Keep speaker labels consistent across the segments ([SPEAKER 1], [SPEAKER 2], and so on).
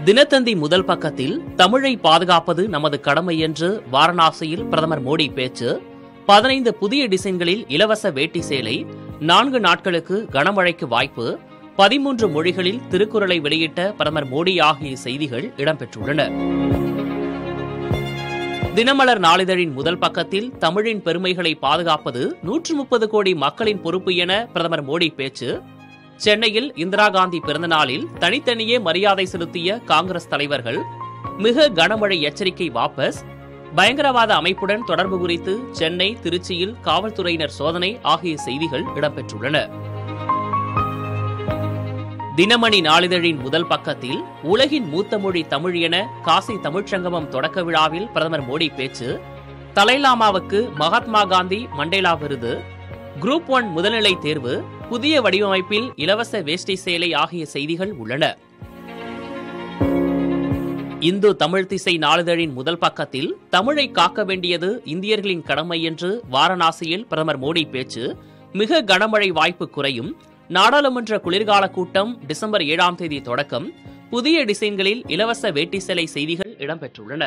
[SPEAKER 1] தினத்தந்தி முதல் பக்கத்தில் தமிழை பாதுகாப்பது நமது கடமை என்று வாரணாசியில் பிரதமர் மோடி பேச்சு பதினைந்து புதிய டிசைன்களில் இலவச வேட்டி சேலை நான்கு நாட்களுக்கு கனமழைக்கு வாய்ப்பு பதிமூன்று மொழிகளில் திருக்குறளை வெளியிட்ட பிரதமர் மோடி ஆகிய செய்திகள் இடம்பெற்றுள்ளன தினமலர் நாளிதழின் முதல் பக்கத்தில் தமிழின் பெருமைகளை பாதுகாப்பது நூற்று முப்பது கோடி மக்களின் பொறுப்பு என பிரதமர் மோடி பேச்சு சென்னையில் இந்திரா காந்தி பிறந்தநாளில் தனித்தனியே மரியாதை செலுத்திய காங்கிரஸ் தலைவர்கள் மிக கனமழை எச்சரிக்கை வாபஸ் பயங்கரவாத அமைப்புடன் தொடர்பு குறித்து சென்னை திருச்சியில் காவல்துறையினர் சோதனை ஆகிய செய்திகள் இடம்பெற்றுள்ளன தினமணி நாளிதழின் முதல் பக்கத்தில் உலகின் மூத்த மொழி தமிழ் என காசி தமிழ்ச்சங்கமம் தொடக்க விழாவில் பிரதமர் மோடி பேச்சு தலைலாமாவுக்கு மகாத்மா காந்தி மண்டேலா விருது குரூப் ஒன் முதல்நிலை தேர்வு புதிய வடிவமைப்பில் இலவச வேஷ்டி சேலை ஆகிய செய்திகள் உள்ளன இந்து தமிழ் திசை நாளிதழின் முதல் பக்கத்தில் தமிழை காக்க வேண்டியது இந்தியர்களின் கடமை என்று வாரணாசியில் பிரதமர் மோடி பேச்சு மிக கனமழை வாய்ப்பு குறையும் நாடாளுமன்ற குளிர்கால கூட்டம் டிசம்பர் ஏழாம் தேதி தொடக்கம் புதிய டிசைன்களில் இலவச வேட்டி சேலை செய்திகள் இடம்பெற்றுள்ளன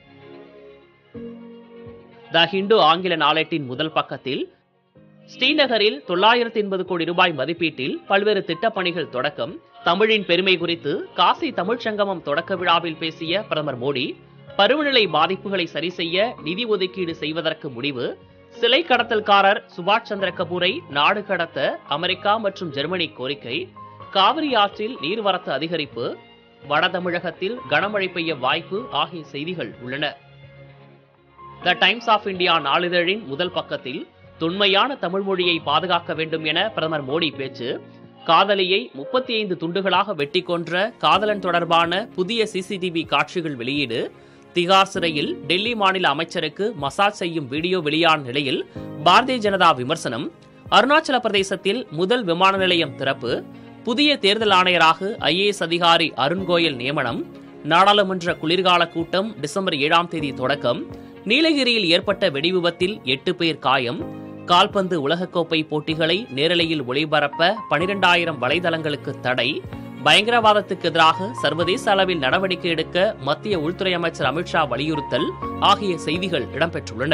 [SPEAKER 1] த ஹிந்து ஆங்கில நாளேட்டின் முதல் பக்கத்தில் ஸ்ரீநகரில் தொள்ளாயிரத்தி எண்பது கோடி ரூபாய் மதிப்பீட்டில் பல்வேறு திட்டப்பணிகள் தொடக்கம் தமிழின் பெருமை குறித்து காசி தமிழ்ச் சங்கமம் தொடக்க விழாவில் பேசிய பிரதமர் மோடி பருவநிலை பாதிப்புகளை சரி செய்ய நிதி ஒதுக்கீடு செய்வதற்கு முடிவு சிலை கடத்தல்காரர் சுபாஷ் சந்திர கபூரை நாடு கடத்த அமெரிக்கா மற்றும் ஜெர்மனி கோரிக்கை காவிரி ஆற்றில் நீர்வரத்து அதிகரிப்பு வட தமிழகத்தில் கனமழை பெய்ய வாய்ப்பு ஆகிய செய்திகள் உள்ளன த டைம்ஸ் ஆஃப் இந்தியா நாளிதழின் முதல் பக்கத்தில் தொன்மையான தமிழ் மொழியை பாதுகாக்க வேண்டும் என பிரதமர் மோடி பேச்சு காதலியை முப்பத்தி ஐந்து துண்டுகளாக வெட்டி கொன்ற காதலன் தொடர்பான புதிய சிசிடிவி காட்சிகள் வெளியீடு திகார் சிறையில் டெல்லி மாநில அமைச்சருக்கு மசாஜ் செய்யும் வீடியோ வெளியான நிலையில் பாரதிய ஜனதா விமர்சனம் அருணாச்சல பிரதேசத்தில் முதல் விமான நிலையம் திறப்பு புதிய தேர்தல் ஆணையராக ஐஏஎஸ் அதிகாரி அருண் கோயல் நியமனம் நாடாளுமன்ற குளிர்கால கூட்டம் டிசம்பர் ஏழாம் தேதி தொடக்கம் நீலகிரியில் ஏற்பட்ட வெடிவிபத்தில் எட்டு பேர் காயம் கால்பந்து உலகக்கோப்பை போட்டிகளை நேரலையில் ஒளிபரப்ப பனிரெண்டாயிரம் வலைதளங்களுக்கு தடை பயங்கரவாதத்துக்கு எதிராக சர்வதேச அளவில் நடவடிக்கை எடுக்க மத்திய உள்துறை அமைச்சர் அமித்ஷா வலியுறுத்தல் ஆகிய செய்திகள் இடம்பெற்றுள்ளன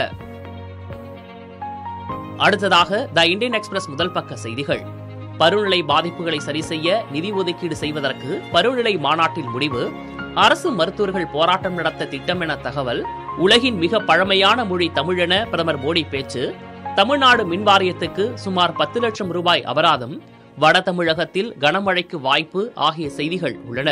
[SPEAKER 1] அடுத்ததாக த இந்தியன் எக்ஸ்பிரஸ் முதல் பக்க செய்திகள் பருவநிலை பாதிப்புகளை சரி செய்ய நிதி ஒதுக்கீடு செய்வதற்கு பருவநிலை மாநாட்டில் முடிவு அரசு மருத்துவர்கள் போராட்டம் நடத்த திட்டம் என தகவல் உலகின் மிக பழமையான மொழி தமிழ் என பிரதமர் மோடி பேச்சு தமிழ்நாடு மின் வாரியத்துக்கு சுமார் பத்து லட்சம் ரூபாய் அபராதம் வட தமிழகத்தில் கனமழைக்கு வாய்ப்பு ஆகிய செய்திகள் உள்ளன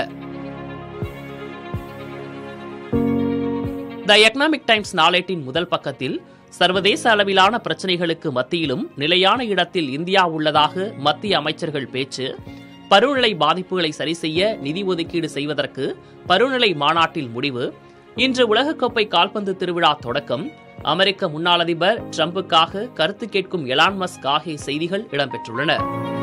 [SPEAKER 1] த எக்கனாமிக் டைம்ஸ் நாளேட்டின் முதல் பக்கத்தில் சர்வதேச அளவிலான பிரச்சனைகளுக்கு மத்தியிலும் நிலையான இடத்தில் இந்தியா உள்ளதாக மத்திய அமைச்சர்கள் பேச்சு பருவநிலை பாதிப்புகளை சரி செய்ய நிதி ஒதுக்கீடு செய்வதற்கு பருவநிலை மாநாட்டில் முடிவு இன்று உலகக்கோப்பை கால்பந்து திருவிழா தொடக்கம் அமெரிக்க முன்னாள் அதிபர் டிரம்புக்காக கருத்து கேட்கும் எலான் மஸ்க் ஆகிய செய்திகள் இடம்பெற்றுள்ளன